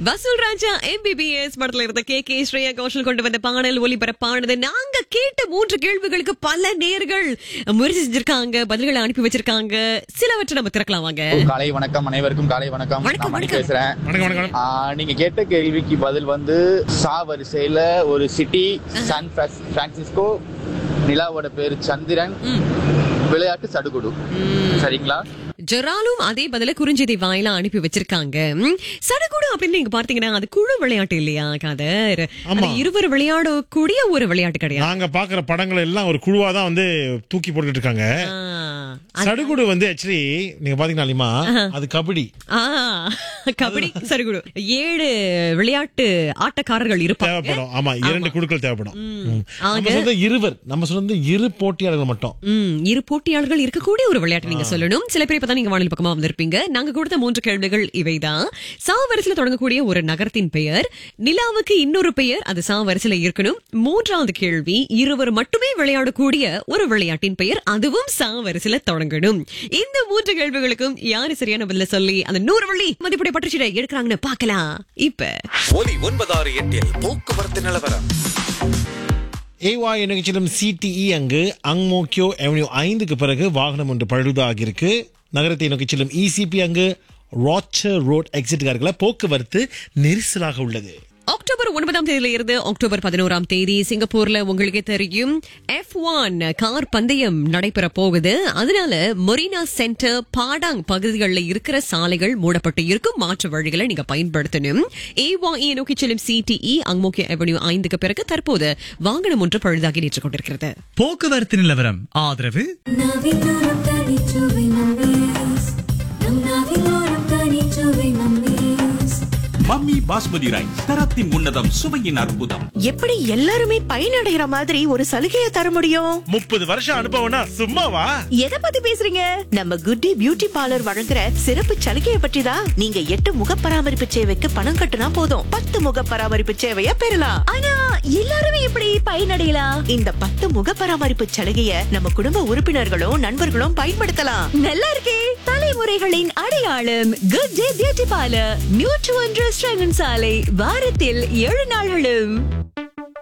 வசூல் ராஜா எம்பிபிஎஸ் படத்துல இருந்த கே கே ஸ்ரேயா கோஷல் கொண்டு வந்த பாடல் ஒலிபரப்பானது நாங்க கேட்ட மூன்று கேள்விகளுக்கு பல நேர்கள் முயற்சி செஞ்சிருக்காங்க பதில்களை அனுப்பி வச்சிருக்காங்க சிலவற்றை நம்ம திறக்கலாம் வாங்க காலை வணக்கம் அனைவருக்கும் காலை வணக்கம் வணக்கம், நான் மணி வணக்கம். பேசுறேன் வணக்கம் வணக்கம் ஆ, நீங்க கேட்ட கேள்விக்கு பதில் வந்து சா வரிசையில ஒரு சிட்டி சான் பிரான்ஸ்- பிரான்சிஸ்கோ நிலாவோட பேரு சந்திரன் விளையாட்டு சடுகுடு சரிங்களா ஜெராலும் அதே பதில குறிஞ்செய்தி வாயிலா அனுப்பி வச்சிருக்காங்க ம், சடுகுடு அப்படின்னு நீங்க பார்த்தீங்கன்னா அது குழு விளையாட்டு இல்லையா காதர் அது ஆமா. இருவர் விளையாடக்கூடிய ஒரு விளையாட்டு கிடையாது நாங்க பாக்குற படங்கள் எல்லாம் ஒரு குழுவா தான் வந்து தூக்கி போட்டுட்டு இருக்காங்க ஆ, அது- சடுகுடு வந்து ஆக்சுவலி நீங்க பாத்தீங்கன்னா அலிமா, அது கபடி ஆ, கபடி சடுகுடு ஏழு விளையாட்டு ஆட்டக்காரர்கள் இருப்பாங்க தேவைப்படும் ஆமா இரண்டு குழுக்கள் தேவைப்படும் ம். ஆக- நம்ம சொல்றது இருவர் நம்ம சொல்றது இரு போட்டியாளர்கள் மட்டும் ம், இரு போட்டியாளர்கள் இருக்கக்கூடிய ஒரு விளையாட்டு நீங்க சொல்லணும் சில பேர் இப்பதான் நீங்க வானிலை பக்கமா வந்திருப்பீங்க நாங்க கொடுத்த மூன்று கேள்விகள் இவைதான் சா வரிசையில தொடங்கக்கூடிய ஒரு நகரத்தின் பெயர் நிலாவுக்கு இன்னொரு பெயர் அது சா வரிசையில இருக்கணும் மூன்றாவது கேள்வி இருவர் மட்டுமே விளையாடக்கூடிய ஒரு விளையாட்டின் பெயர் அதுவும் சா வரிசையில தொடங்கணும் இந்த மூன்று கேள்விகளுக்கும் யாரு சரியான பதில சொல்லி அந்த நூறு வள்ளி மதிப்புடைய பற்றுச்சீடை எடுக்கிறாங்கன்னு பார்க்கலாம் இப்ப ஒலி ஒன்பதாறு எட்டில் போக்குவரத்து நிலவரம் ஏவாய் நிகழ்ச்சியிலும் சிடிஇ அங்கு அங்மோக்கியோ அவென்யூ ஐந்துக்கு பிறகு வாகனம் ஒன்று பழுதாகியிருக்கு நகரத்தை நோக்கி செல்லும் இசிபி அங்கு ராச்சர் ரோட் எக்ஸிட் கார்களை போக்குவரத்து நெரிசலாக உள்ளது அக்டோபர் ஒன்பதாம் தேதியில இருந்து அக்டோபர் பதினோராம் தேதி சிங்கப்பூர்ல உங்களுக்கே தெரியும் எஃப் ஒன் கார் பந்தயம் நடைபெற போகுது அதனால மொரினா சென்டர் பாடாங் பகுதிகளில் இருக்கிற சாலைகள் மூடப்பட்டு இருக்கும் மாற்று வழிகளை நீங்க பயன்படுத்தணும் ஏவாஇ நோக்கி செல்லும் சிடிஇ அங்மோக்கிய அவென்யூ ஐந்துக்கு பிறகு தற்போது வாகனம் ஒன்று பழுதாகி நின்று கொண்டிருக்கிறது போக்குவரத்து நிலவரம் ஆதரவு நாவிலோரம் தனிச்சுவை நம்மீஸ் நம் நாவிலோரம் தனிச்சுவை நம்மீஸ் மம்மி பாஸ்மதி ரைஸ் தரத்தின் உன்னதம் சுவையின் அற்புதம் எப்படி எல்லாருமே பயனடைகிற மாதிரி ஒரு சலுகையை தர முடியும் முப்பது வருஷம் அனுபவம்னா சும்மாவா எதை பத்தி பேசுறீங்க நம்ம குட்டி பியூட்டி பார்லர் வழங்குற சிறப்பு சலுகையை பற்றி தான் நீங்க எட்டு முக பராமரிப்பு சேவைக்கு பணம் கட்டுனா போதும் பத்து முக பராமரிப்பு சேவைய பெறலாம் ஆனா எல்லாருமே எப்படி பயனடையலாம் இந்த பத்து முக பராமரிப்பு சலுகைய நம்ம குடும்ப உறுப்பினர்களும் நண்பர்களும் பயன்படுத்தலாம் நல்லா இருக்கே தலைமுறைகளின் அடையாளம் good day beauty parlour new டு ஒன்று சாலை வாரத்தில் ஏழு நாள்களும்